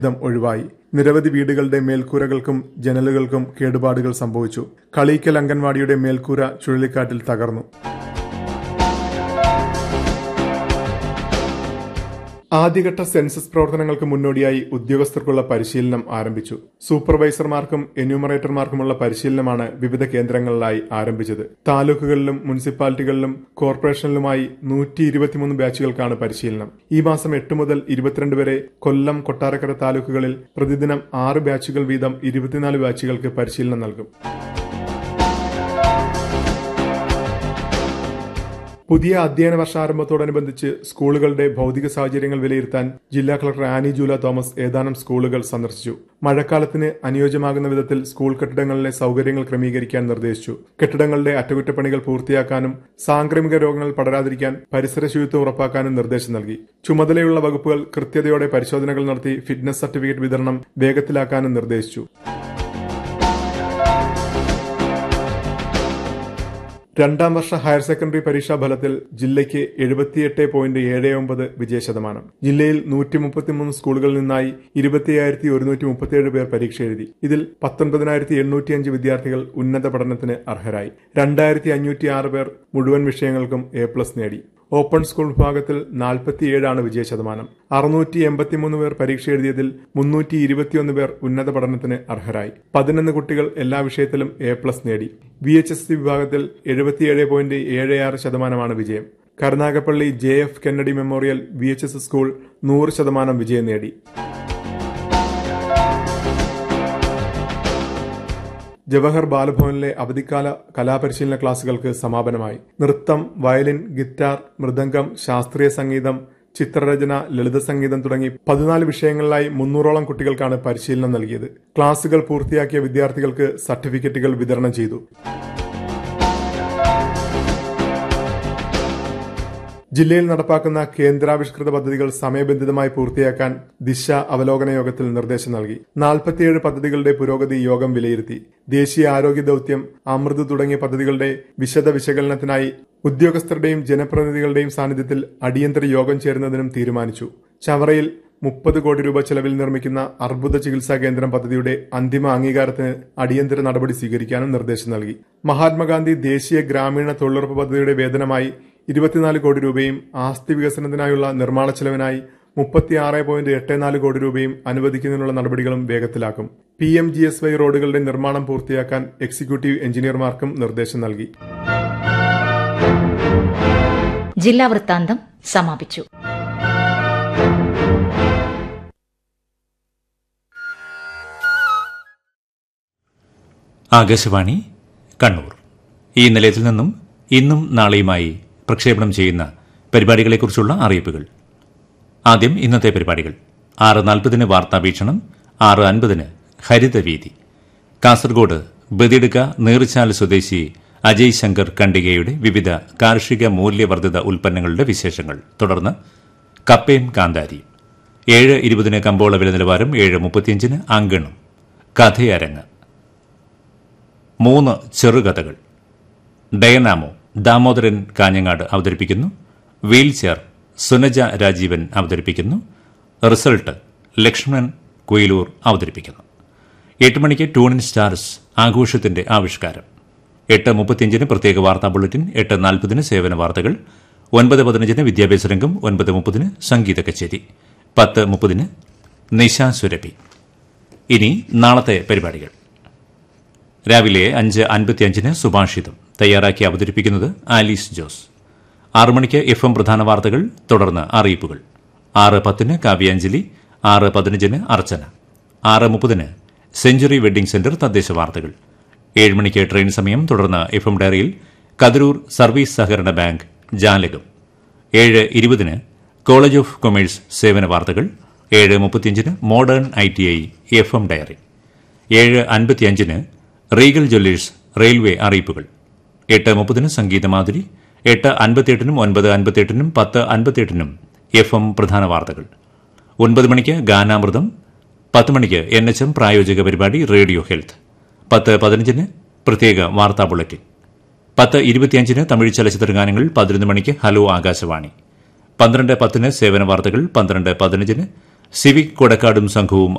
ദം ഒഴിവായി നിരവധി വീടുകളുടെ മേൽക്കൂരകൾക്കും ജനലുകൾക്കും കേടുപാടുകൾ സംഭവിച്ചു കളീക്കൽ അംഗൻവാടിയുടെ മേൽക്കൂര ചുഴലിക്കാറ്റിൽ തകർന്നു ആദ്യഘട്ട സെൻസസ് പ്രവർത്തനങ്ങൾക്ക് മുന്നോടിയായി ഉദ്യോഗസ്ഥർക്കുള്ള പരിശീലനം ആരംഭിച്ചു സൂപ്പർവൈസർമാർക്കും എന്യൂമറേറ്റർമാർക്കുമുള്ള പരിശീലനമാണ് വിവിധ കേന്ദ്രങ്ങളിലായി ആരംഭിച്ചത് താലൂക്കുകളിലും മുനിസിപ്പാലിറ്റികളിലും കോർപ്പറേഷനിലുമായി നൂറ്റി ഇരുപത്തിമൂന്ന് ബാച്ചുകൾക്കാണ് പരിശീലനം ഈ മാസം എട്ട് മുതൽ ഇരുപത്തിരണ്ട് വരെ കൊല്ലം കൊട്ടാരക്കര താലൂക്കുകളിൽ പ്രതിദിനം ആറ് ബാച്ചുകൾ വീതം ഇരുപത്തിനാല് ബാച്ചുകൾക്ക് പരിശീലനം നൽകും പുതിയ അധ്യയന വർഷാരംഭത്തോടനുബന്ധിച്ച് സ്കൂളുകളുടെ ഭൗതിക സാഹചര്യങ്ങൾ വിലയിരുത്താൻ ജില്ലാ കളക്ടർ ആനി ജൂല തോമസ് ഏതാനും സ്കൂളുകൾ സന്ദർശിച്ചു മഴക്കാലത്തിന് അനുയോജ്യമാകുന്ന വിധത്തിൽ സ്കൂൾ കെട്ടിടങ്ങളിലെ സൗകര്യങ്ങൾ ക്രമീകരിക്കാൻ നിർദ്ദേശിച്ചു കെട്ടിടങ്ങളുടെ അറ്റകുറ്റപ്പണികൾ പൂർത്തിയാക്കാനും സാംക്രമിക രോഗങ്ങൾ പടരാതിരിക്കാൻ പരിസര ശുചിത്വം ഉറപ്പാക്കാനും നിർദ്ദേശം നൽകി ചുമതലയുള്ള വകുപ്പുകൾ കൃത്യതയോടെ പരിശോധനകൾ നടത്തി ഫിറ്റ്നസ് സർട്ടിഫിക്കറ്റ് വിതരണം വേഗത്തിലാക്കാനും നിർദ്ദേശിച്ചു രണ്ടാം വർഷ ഹയർ സെക്കൻഡറി പരീക്ഷാ ഫലത്തിൽ ജില്ലയ്ക്ക് എഴുപത്തിയെട്ട് പോയിന്റ് ഏഴ് ഒമ്പത് വിജയശതമാനം ജില്ലയിൽ നൂറ്റി മുപ്പത്തിമൂന്ന് സ്കൂളുകളിൽ നിന്നായി ഇരുപത്തിയായിരത്തി ഒരുന്നൂറ്റി മുപ്പത്തിയേഴ് പേർ പരീക്ഷ എഴുതി ഇതിൽ പത്തൊൻപതിനായിരത്തി എണ്ണൂറ്റിയഞ്ച് വിദ്യാർത്ഥികൾ ഉന്നത പഠനത്തിന് അർഹരായി രണ്ടായിരത്തി അഞ്ഞൂറ്റി ആറ് പേർ മുഴുവൻ വിഷയങ്ങൾക്കും എ പ്ലസ് നേടി ഓപ്പൺ സ്കൂൾ വിഭാഗത്തിൽ നാൽപ്പത്തിയേഴാണ് വിജയശതമാനം അറുന്നൂറ്റി എൺപത്തിമൂന്ന് പേർ പരീക്ഷ എഴുതിയതിൽ മുന്നൂറ്റി ഇരുപത്തിയൊന്ന് പേർ ഉന്നത പഠനത്തിന് അർഹരായി പതിനൊന്ന് കുട്ടികൾ എല്ലാ വിഷയത്തിലും എ പ്ലസ് നേടി വി എച്ച് എസ് സി വിഭാഗത്തിൽ എഴുപത്തിയേഴ് പോയിന്റ് ഏഴ് ആറ് ശതമാനമാണ് വിജയം Karunagappally J F Kennedy memorial V H S school നൂറ് ശതമാനം വിജയം നേടി ജവഹർ ബാലഭവനിലെ അവധിക്കാല കലാപരിശീലന ക്ലാസുകൾക്ക് സമാപനമായി നൃത്തം വയലിൻ ഗിറ്റാർ മൃദംഗം ശാസ്ത്രീയ സംഗീതം ചിത്രരചന ലളിത സംഗീതം തുടങ്ങി പതിനാല് വിഷയങ്ങളിലായി മുന്നൂറോളം കുട്ടികൾക്കാണ് പരിശീലനം നൽകിയത് ക്ലാസുകൾ പൂർത്തിയാക്കിയ വിദ്യാർത്ഥികൾക്ക് സർട്ടിഫിക്കറ്റുകൾ വിതരണം ചെയ്തു ജില്ലയിൽ നടപ്പാക്കുന്ന കേന്ദ്രാവിഷ്കൃത പദ്ധതികൾ സമയബന്ധിതമായി പൂർത്തിയാക്കാൻ ദിശ അവലോകന യോഗത്തിൽ നിർദ്ദേശം നൽകി നാൽപ്പത്തിയേഴ് പദ്ധതികളുടെ പുരോഗതി യോഗം വിലയിരുത്തി ദേശീയ ആരോഗ്യ ദൌത്യം അമൃത് തുടങ്ങിയ പദ്ധതികളുടെ വിശദ വിശകലനത്തിനായി ഉദ്യോഗസ്ഥരുടെയും ജനപ്രതിനിധികളുടെയും സാന്നിധ്യത്തിൽ അടിയന്തര യോഗം ചേരുന്നതിനും തീരുമാനിച്ചു ചവറയിൽ മുപ്പത് കോടി രൂപ ചെലവിൽ നിർമ്മിക്കുന്ന അർബുദ ചികിത്സാ കേന്ദ്രം പദ്ധതിയുടെ അന്തിമ അംഗീകാരത്തിന് അടിയന്തര നടപടി സ്വീകരിക്കാനും നിർദ്ദേശം നൽകി മഹാത്മാഗാന്ധി ദേശീയ ഗ്രാമീണ തൊഴിലുറപ്പ് പദ്ധതിയുടെ വേതനമായി ഇരുപത്തിനാല് കോടി രൂപയും ആസ്തി വികസനത്തിനായുള്ള നിർമ്മാണ ചെലവിനായി മുപ്പത്തിയാറ് പോയിന്റ് എട്ട് നാല് കോടി രൂപയും അനുവദിക്കുന്നതിനുള്ള നടപടികളും വേഗത്തിലാക്കും P M G S Y റോഡുകളുടെ നിർമ്മാണം പൂർത്തിയാക്കാൻ എക്സിക്യൂട്ടീവ് എഞ്ചിനീയർമാർക്കും നിർദ്ദേശം നൽകി ജില്ലാ വൃത്താന്തം സമാപിച്ചു ആകാശവാണി കണ്ണൂർ ഈ നിലയത്തിൽ നിന്നും ഇന്നും നാളെയുമായി പ്രക്ഷേപണം ചെയ്യുന്ന പരിപാടികളെക്കുറിച്ചുള്ള അറിയിപ്പുകൾ ആദ്യം ഇന്നത്തെ പരിപാടികൾ ആറ് നാൽപ്പതിന് വാർത്താവീക്ഷണം ആറ് അൻപതിന് ഹരിതവീതി കാസർഗോഡ് ബദിടുക നീർച്ചാൽ സ്വദേശി അജയ് ശങ്കർ കണ്ടികയുടെ വിവിധ കാർഷിക മൂല്യവർദ്ധിത ഉൽപ്പന്നങ്ങളുടെ വിശേഷങ്ങൾ തുടർന്ന് കപ്പയും കാന്താരിയും ഏഴ് ഇരുപതിന് കമ്പോള വില നിലവാരം ഏഴ് മുപ്പത്തിയഞ്ചിന് അങ്കണം കഥയരങ്ങ് മൂന്ന് ചെറുകഥകൾ ഡയനാമോ ദാമോദരൻ കാഞ്ഞങ്ങാട് അവതരിപ്പിക്കുന്നു വീൽ ചെയർ സുനജ രാജീവൻ അവതരിപ്പിക്കുന്നു റിസൾട്ട് ലക്ഷ്മണൻ കുയിലൂർ അവതരിപ്പിക്കുന്നു എട്ട് മണിക്ക് ടൂണിൻ സ്റ്റാർസ് ആഘോഷത്തിന്റെ ആവിഷ്കാരം എട്ട് മുപ്പത്തിയഞ്ചിന് പ്രത്യേക വാർത്താ ബുള്ളറ്റിൻ എട്ട് നാൽപ്പതിന് സേവന വാർത്തകൾ ഒൻപത് പതിനഞ്ചിന് വിദ്യാഭ്യാസ രംഗം ഒൻപത് മുപ്പതിന് സംഗീത കച്ചേരി പത്ത് മുപ്പതിന് നിശാ സുരഭി ഇനി നാളത്തെ പരിപാടികൾ രാവിലെ അഞ്ച് അൻപത്തിയഞ്ചിന് സുഭാഷിതം തയ്യാറാക്കി അവതരിപ്പിക്കുന്നത് ആലീസ് ജോസ് ആറു മണിക്ക് എഫ് എം പ്രധാന വാർത്തകൾ തുടർന്ന് അറിയിപ്പുകൾ ആറ് പത്തിന് കാവ്യാഞ്ജലി ആറ് പതിനഞ്ചിന് അർച്ചന ആറ് മുപ്പതിന് സെഞ്ചുറി വെഡ്ഡിംഗ് സെന്റർ തദ്ദേശ വാർത്തകൾ ഏഴ് മണിക്ക് ട്രെയിൻ സമയം തുടർന്ന് എഫ് എം ഡയറിയിൽ കതിരൂർ സർവീസ് സഹകരണ ബാങ്ക് ജാലകം ഏഴ് ഇരുപതിന് കോളേജ് ഓഫ് കൊമേഴ്സ് സേവന വാർത്തകൾ ഏഴ് മുപ്പത്തിയഞ്ചിന് modern I T I F M diary ഏഴ് അൻപത്തിയഞ്ചിന് റീഗൽ ജ്വല്ലേഴ്സ് റെയിൽവേ അറിയിപ്പുകൾ എട്ട് മുപ്പതിന് സംഗീതമാതിരി എട്ട് അൻപത്തിയെട്ടിനും ഒൻപത് അൻപത്തിയെട്ടിനും പത്ത് അൻപത്തിയെട്ടിനും എഫ് എം പ്രധാന വാർത്തകൾ ഒൻപത് മണിക്ക് ഗാനാമൃതം പത്ത് മണിക്ക് എൻ എച്ച് എം പ്രായോജിക പരിപാടി റേഡിയോ ഹെൽത്ത് പത്ത് പതിനഞ്ചിന് പ്രത്യേക വാർത്താ ബുള്ളറ്റിൻ പത്ത് ഇരുപത്തിയഞ്ചിന് തമിഴ് ചലച്ചിത്ര ഗാനങ്ങൾ പതിനൊന്ന് മണിക്ക് ഹലോ ആകാശവാണി പന്ത്രണ്ട് പത്തിന് സേവന വാർത്തകൾ പന്ത്രണ്ട് പതിനഞ്ചിന് സിവിക് കൊടക്കാടും സംഘവും